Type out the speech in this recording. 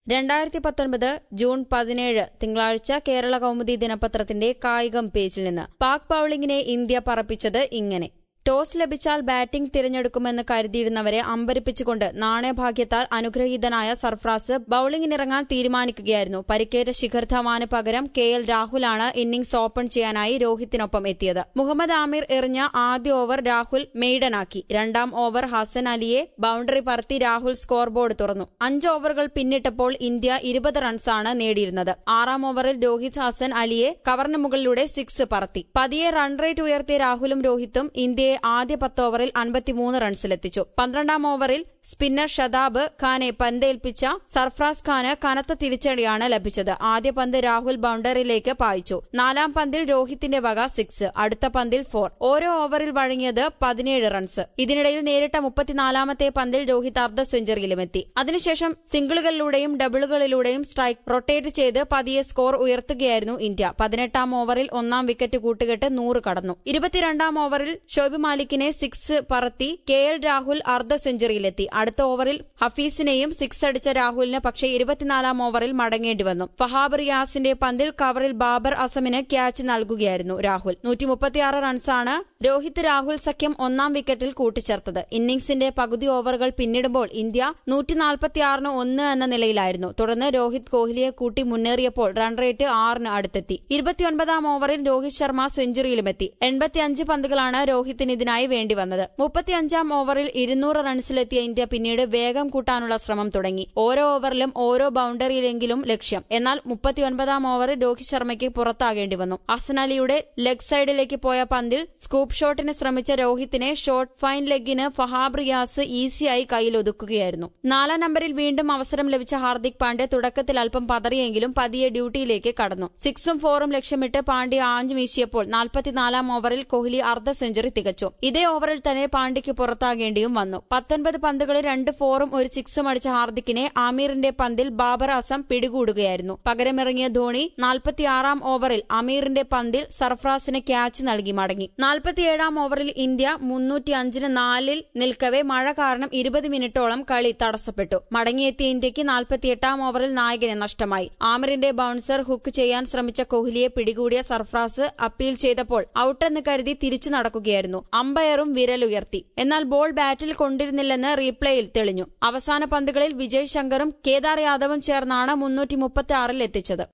രണ്ടായിരത്തി പത്തൊൻപത് ജൂൺ പതിനേഴ് തിങ്കളാഴ്ച കേരള കൗമുദി ദിനപത്രത്തിന്റെ കായികം പേജിൽ നിന്ന് പാക് ബൌളിംഗിനെ ഇന്ത്യ പറപ്പിച്ചത് ഇങ്ങനെ ടോസ് ലഭിച്ചാൽ ബാറ്റിംഗ് തിരഞ്ഞെടുക്കുമെന്ന് കരുതിയിരുന്നവരെ അമ്പരിപ്പിച്ചുകൊണ്ട് നാണയഭാഗ്യത്താൽ അനുഗ്രഹീതനായ സർഫ്രാസ് ബൌളിംഗിനിറങ്ങാൻ തീരുമാനിക്കുകയായിരുന്നു പരിക്കേറ്റ ശിഖർ ധവാന് പകരം കെ എൽ രാഹുലാണ് ഇന്നിംഗ്സ് ഓപ്പൺ ചെയ്യാനായി രോഹിത്തിനൊപ്പം എത്തിയത് മുഹമ്മദ് ആമിർ എറിഞ്ഞ ആദ്യ ഓവർ രാഹുൽ മെയ്ഡനാക്കി രണ്ടാം ഓവർ ഹസൻ അലിയെ ബൌണ്ടറി പറത്തി രാഹുൽ സ്കോർ ബോർഡ് തുറന്നു അഞ്ച് ഓവറുകൾ പിന്നിട്ടപ്പോൾ ഇന്ത്യ ഇരുപത് റൺസാണ് നേടിയിരുന്നത് ആറാം ഓവറിൽ രോഹിത് ഹസൻ അലിയെ കവറിന് മുകളിലൂടെ സിക്സ് പറത്തി പതിയെ റൺ റേറ്റ് ഉയർത്തിയ രാഹുലും രോഹിത്തും ഇന്ത്യയെ ആദ്യ പത്ത് ഓവറിൽ അൻപത്തിമൂന്ന് റൺസിലെത്തിച്ചു പന്ത്രണ്ടാം ഓവറിൽ സ്പിന്നർ ഷതാബ് ഖാനെ പന്തേൽപ്പിച്ച സർഫ്രാസ് ഖാന് കനത്ത തിരിച്ചടിയാണ് ലഭിച്ചത് ആദ്യ പന്ത് രാഹുൽ ബൌണ്ടറിയിലേക്ക് പായിച്ചു നാലാം പന്തിൽ രോഹിത്തിന്റെ വക സിക്സ് അടുത്ത പന്തിൽ ഫോർ ഓരോ ഓവറിൽ വഴങ്ങിയത് പതിനേഴ് റൺസ് ഇതിനിടയിൽ നേരിട്ട മുപ്പത്തിനാലാമത്തെ പന്തിൽ രോഹിത് അർദ്ധ സെഞ്ചുറിയിലുമെത്തി അതിനുശേഷം സിംഗിളുകളിലൂടെയും ഡബിളുകളിലൂടെയും സ്ട്രൈക്ക് റൊട്ടേറ്റ് ചെയ്ത് പതിയെ സ്കോർ ഉയർത്തുകയായിരുന്നു ഇന്ത്യ പതിനെട്ടാം ഓവറിൽ ഒന്നാം വിക്കറ്റ് കൂട്ടുകെട്ട് നൂറ് കടന്നു ഇരുപത്തിരണ്ടാം ഓവറിൽ ഷോബി മാലിക്കിനെ സിക്സ് പറത്തി കെ എൽ രാഹുൽ അർദ്ധ സെഞ്ചുറിയിലെത്തി അടുത്ത ഓവറിൽ ഹഫീസിനെയും സിക്സ് അടിച്ച രാഹുലിന് പക്ഷേ ഇരുപത്തിനാലാം ഓവറിൽ മടങ്ങേണ്ടി വന്നു ഫഹാബ് റിയാസിന്റെ പന്തിൽ കവറിൽ ബാബർ അസമിന് ക്യാച്ച് നൽകുകയായിരുന്നു രാഹുൽ നൂറ്റി മുപ്പത്തിയാറ് റൺസാണ് രോഹിത് രാഹുൽ സഖ്യം ഒന്നാം വിക്കറ്റിൽ കൂട്ടിച്ചേർത്തത് ഇന്നിംഗ്സിന്റെ പകുതി ഓവറുകൾ പിന്നിടുമ്പോൾ ഇന്ത്യ നൂറ്റി നാൽപ്പത്തിയാറിന് ഒന്ന് എന്ന നിലയിലായിരുന്നു തുടർന്ന് രോഹിത് കോഹ്ലിയെ കൂട്ടി മുന്നേറിയപ്പോൾ റൺ റേറ്റ് ആറിന് അടുത്തെത്തി ഇരുപത്തിയൊൻപതാം ഓവറിൽ രോഹിത് ശർമ്മ സെഞ്ചുറിയിലുമെത്തി എൺപത്തിയഞ്ച് പന്തുകളാണ് രോഹിത്തിന് ഇതിനായി വേണ്ടിവന്നത് മുപ്പത്തിയഞ്ചാം ഓവറിൽ ഇരുന്നൂറ് റൺസിലെത്തിയ ഇന്ത്യ പിന്നീട് വേഗം കൂട്ടാനുള്ള ശ്രമം തുടങ്ങി ഓരോ ഓവറിലും ഓരോ ബൌണ്ടറിയിലെങ്കിലും ലക്ഷ്യം എന്നാൽ മുപ്പത്തിയൊൻപതാം ഓവറിൽ രോഹിത് ശർമ്മയ്ക്ക് പുറത്താകേണ്ടി വന്നു ഹസൻ അലിയുടെ ലെഗ് സൈഡിലേക്ക് പോയ പന്തിൽ സ്കൂപ്പ് ഷോട്ടിന് ശ്രമിച്ച രോഹിത്തിനെ ഷോർട്ട് ഫൈൻ ലെഗിന് ഫഹാബ് റിയാസ് ഈസിയായി കയ്യിൽ ഒതുക്കുകയായിരുന്നു നാലാം നമ്പറിൽ വീണ്ടും അവസരം ലഭിച്ച ഹാർദിക് പാണ്ഡ്യ തുടക്കത്തിൽ അല്പം പതറിയെങ്കിലും പതിയെ ഡ്യൂട്ടിയിലേക്ക് കടന്നു സിക്സും ഫോറും ലക്ഷ്യമിട്ട് പാണ്ഡ്യ ആഞ്ഞു വീശിയപ്പോൾ നാൽപ്പത്തിനാലാം ഓവറിൽ കോഹ്ലി അർദ്ധ സെഞ്ചുറി തികച്ചു ഇതേ ഓവറിൽ തന്നെ പാണ്ഡ്യയ്ക്ക് പുറത്താകേണ്ടിയും വന്നു പത്തൊൻപത് പന്തുകളിൽ രണ്ട് ഫോറും ഒരു സിക്സും അടിച്ച ഹാർദിക്കിനെ ആമീറിന്റെ പന്തിൽ ബാബർ അസം പിടികൂടുകയായിരുന്നു പകരമിറങ്ങിയ ധോണി നാൽപ്പത്തിയാറാം ഓവറിൽ അമീറിന്റെ പന്തിൽ സർഫ്രാസിന് ക്യാച്ച് നൽകി മടങ്ങി നാൽപ്പത്തിയേഴാം ഓവറിൽ ഇന്ത്യ മുന്നൂറ്റി അഞ്ചിന് നാലിൽ നിൽക്കവെ മഴ കാരണം ഇരുപത് മിനിറ്റോളം കളി തടസ്സപ്പെട്ടു മടങ്ങിയെത്തിയ ഇന്ത്യക്ക് നാൽപ്പത്തിയെട്ടാം ഓവറിൽ നായകനെ നഷ്ടമായി ആമിറിന്റെ ബൌൺസർ ഹുക്ക് ചെയ്യാൻ ശ്രമിച്ച കോഹ്ലിയെ പിടികൂടിയ സർഫ്രാസ് അപ്പീൽ ചെയ്തപ്പോൾ ഔട്ടെന്ന് കരുതി തിരിച്ചു നടക്കുകയായിരുന്നു അമ്പയറും വിരലുയർത്തി എന്നാൽ ബോൾ ബാറ്റിൽ കൊണ്ടിരുന്നില്ലെന്ന് റീപ്ലേയിൽ തെളിഞ്ഞു അവസാന പന്തുകളിൽ വിജയ് ശങ്കറും കേദാർ യാദവും ചേർന്നാണ് മുന്നൂറ്റി മുപ്പത്തി ആറിൽ എത്തിച്ചത്